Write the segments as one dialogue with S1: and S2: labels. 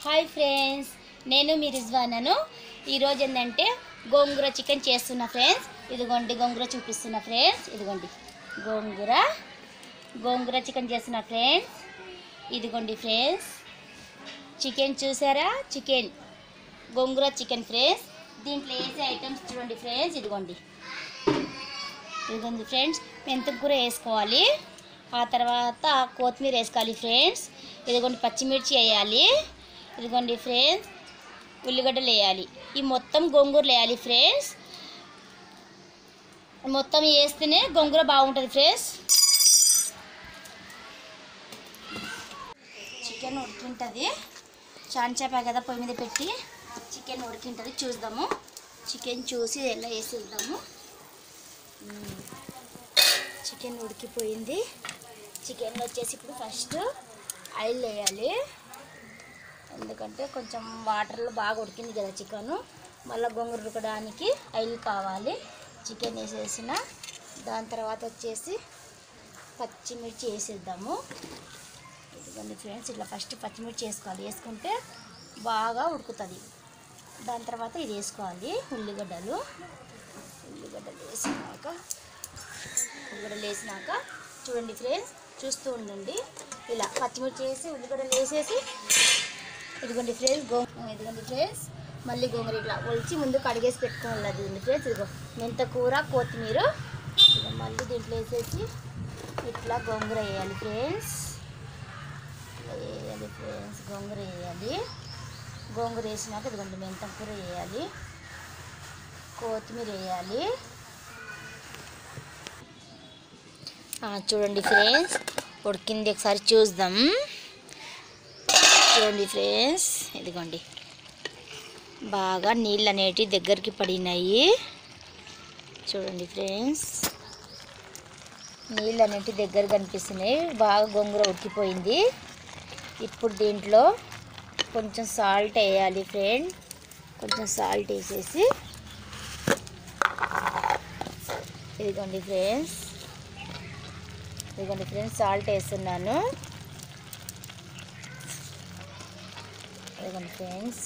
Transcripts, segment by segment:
S1: hi friends నేను మీ రిజ్వానను ఈరోజు ఏంటంటే గోంగూర చికెన్ చేస్తున్నా ఫ్రెండ్స్ ఇదిగోండి గోంగూర చూపిస్తున్నా ఫ్రెండ్స్ ఇదిగోండి గోంగూర గోంగూర చికెన్ చేస్తున్నా ఫ్రెండ్స్ ఇదిగోండి ఫ్రెండ్స్ చికెన్ చూసారా చికెన్ గోంగూర చికెన్ ఫ్రెండ్స్ దీంట్లో వేసే ఐటమ్స్ చూడండి ఫ్రెండ్స్ ఇదిగోండి ఇదిగోండి ఫ్రెండ్స్ మెంతుకు కూర వేసుకోవాలి ఆ తర్వాత కొత్తిమీర వేసుకోవాలి ఫ్రెండ్స్ ఇదిగోండి పచ్చిమిర్చి వేయాలి ఇదిగోండి ఫ్రెండ్స్ ఉల్లిగడ్డలు వేయాలి ఈ మొత్తం గోంగూరలు వేయాలి ఫ్రెండ్స్ మొత్తం వేస్తేనే గోంగూర బాగుంటుంది ఫ్రెండ్స్ చికెన్ ఉడికింటుంది చాంచాపా కదా పొయ్యి మీద పెట్టి చికెన్ ఉడికింటుంది చూద్దాము చికెన్ చూసి ఎలా వేసేద్దాము చికెన్ ఉడికిపోయింది చికెన్ వచ్చేసి ఇప్పుడు ఫస్ట్ ఆయిల్ వేయాలి ఎందుకంటే కొంచెం వాటర్లో బాగా ఉడికింది కదా చికెన్ మళ్ళీ గొంగూర ఉడకడానికి ఆయిల్ కావాలి చికెన్ వేసేసిన దాని తర్వాత వచ్చేసి పచ్చిమిర్చి వేసేద్దాము ఇదిగోండి ఫ్రెండ్స్ ఇట్లా ఫస్ట్ పచ్చిమిర్చి వేసుకోవాలి వేసుకుంటే బాగా ఉడుకుతుంది దాని తర్వాత ఇది వేసుకోవాలి ఉల్లిగడ్డలు ఉల్లిగడ్డలు వేసినాక ఉల్లిగడ్డలు వేసినాక చూడండి ఫ్రెండ్స్ చూస్తూ ఉండండి ఇలా పచ్చిమిర్చి వేసి ఉల్లిగడ్డలు వేసేసి ఇదిగోండి ఫ్రెండ్స్ గో ఇదిగోండి ఫ్రెండ్స్ మళ్ళీ గోంగూర ఇట్లా ఒలిచి ముందు కడిగేసి పెట్టుకోవాలి అది ఉంది ఫ్రెండ్స్ ఇదిగో మెంత కూర కొత్తిమీర ఇక మళ్ళీ దీంట్లో వేసేసి ఇట్లా గోంగూర వేయాలి ఫ్రెండ్స్ వేయాలి ఫ్రెండ్స్ గోంగూర వేయాలి గోంగూర వేసినాక ఇదిగోండి మెంతం కూర వేయాలి కొత్తిమీర వేయాలి ఆ, చూడండి ఫ్రెండ్స్ ఉడికింది ఒకసారి చూద్దాం చూడండి ఫ్రెండ్స్ ఇదిగోండి బాగా నీళ్ళు అనేటివి దగ్గరికి పడినాయి చూడండి ఫ్రెండ్స్ నీళ్ళు అనేటివి దగ్గర కనిపిస్తున్నాయి బాగా గొంగుర ఉడికిపోయింది ఇప్పుడు దీంట్లో కొంచెం సాల్ట్ వేయాలి ఫ్రెండ్ కొంచెం సాల్ట్ వేసేసి ఇదిగోండి ఫ్రెండ్స్ ఇదిగోండి ఫ్రెండ్స్ సాల్ట్ వేస్తున్నాను ఇదిగోండి ఫ్రెండ్స్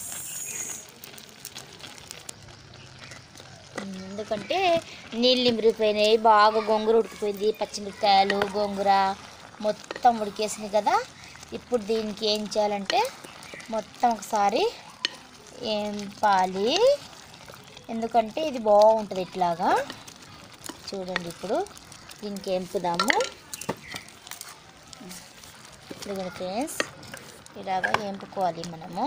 S1: ఎందుకంటే నీళ్ళు నిమిరిపోయినాయి బాగా గోంగూర ఉడికిపోయింది పచ్చిమిరపకాయలు గోంగూర మొత్తం ఉడికేసింది కదా ఇప్పుడు దీనికి ఏం చేయాలంటే మొత్తం ఒకసారి ఏంపాలి ఎందుకంటే ఇది బాగుంటుంది ఇట్లాగా చూడండి ఇప్పుడు దీనికి ఎంపుదాము ఇదిగోండి ఫ్రెండ్స్ ఇలాగా ఎంపుకోవాలి మనము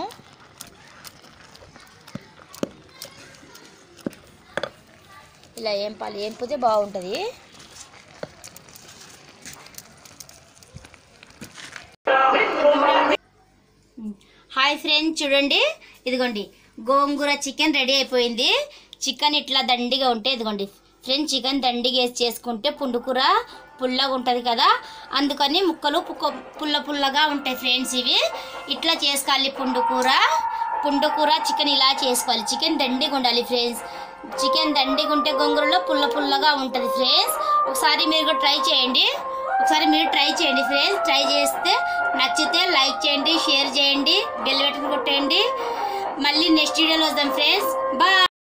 S1: ఇలా ఏంపాలి ఏంపితే బాగుంటుంది హాయ్ ఫ్రెండ్స్ చూడండి ఇదిగోండి గోంగూర చికెన్ రెడీ అయిపోయింది చికెన్ ఇట్లా దండిగా ఉంటే ఇదిగోండి ఫ్రెండ్స్ చికెన్ దండిగా వేసి చేసుకుంటే పుండుకూర పుల్లగా ఉంటుంది కదా అందుకని ముక్కలు పుక్క పుల్ల పుల్లగా ఉంటాయి ఫ్రెండ్స్ ఇవి ఇట్లా చేసుకోవాలి పుండుకూర పుండుకూర చికెన్ ఇలా చేసుకోవాలి చికెన్ దండిగా ఉండాలి ఫ్రెండ్స్ చికెన్ దండిగా ఉంటే గోంగూరలో పుల్ల పుల్లగా ఉంటుంది ఫ్రెండ్స్ ఒకసారి మీరు కూడా ట్రై చేయండి ఒకసారి మీరు ట్రై చేయండి ఫ్రెండ్స్ ట్రై చేస్తే నచ్చితే లైక్ చేయండి షేర్ చేయండి బెల్ బటన్ కొట్టండి మళ్ళీ నెక్స్ట్ వీడియోలో వద్దాం ఫ్రెండ్స్ బాయ్